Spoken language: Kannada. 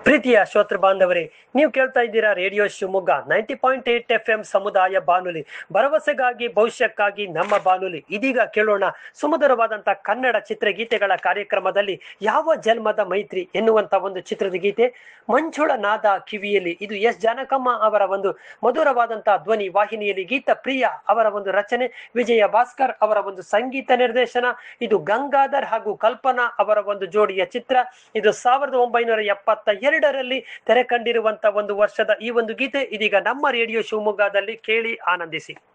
ಪ್ರೀತಿಯ ಶ್ರೋತೃ ಬಾಂಧವರೇ ನೀವು ಕೇಳ್ತಾ ಇದ್ದೀರಾ radio Shivamogga ninety point eight F M ಸಮುದಾಯ ಬಾನುಲಿ ಭರವಸೆಗಾಗಿ ಭವಿಷ್ಯಕ್ಕಾಗಿ ನಮ್ಮ ಬಾನುಲಿ ಇದೀಗ ಕೇಳೋಣ ಸುಮಧುರವಾದಂಥ ಕನ್ನಡ ಚಿತ್ರಗೀತೆಗಳ ಕಾರ್ಯಕ್ರಮದಲ್ಲಿ ಯಾವ ಜನ್ಮದ ಮೈತ್ರಿ ಎನ್ನುವಂತ ಒಂದು ಚಿತ್ರದ ಗೀತೆ ಮಂಜುಳ ನಾದ ಕಿವಿಯಲ್ಲಿ ಇದು ಎಸ್ ಜಾನಕಮ್ಮ ಅವರ ಒಂದು ಮಧುರವಾದಂತಹ ಧ್ವನಿ ವಾಹಿನಿಯಲ್ಲಿ ಗೀತ ಪ್ರಿಯ ಅವರ ಒಂದು ರಚನೆ ವಿಜಯ ಭಾಸ್ಕರ್ ಅವರ ಒಂದು ಸಂಗೀತ ನಿರ್ದೇಶನ ಇದು ಗಂಗಾಧರ್ ಹಾಗೂ ಕಲ್ಪನಾ ಅವರ ಒಂದು ಜೋಡಿಯ ಚಿತ್ರ ಇದು ಸಾವಿರದ ಒಂಬೈನೂರ ಎಪ್ಪತ್ತ ಎರಡರಲ್ಲಿ ತೆರೆ ಕಂಡಿರುವಂತ ಒಂದು ವರ್ಷದ ಈ ಒಂದು ಗೀತೆ ಇದೀಗ ನಮ್ಮ ರೇಡಿಯೋ ಶಿವಮೊಗ್ಗದಲ್ಲಿ ಕೇಳಿ ಆನಂದಿಸಿ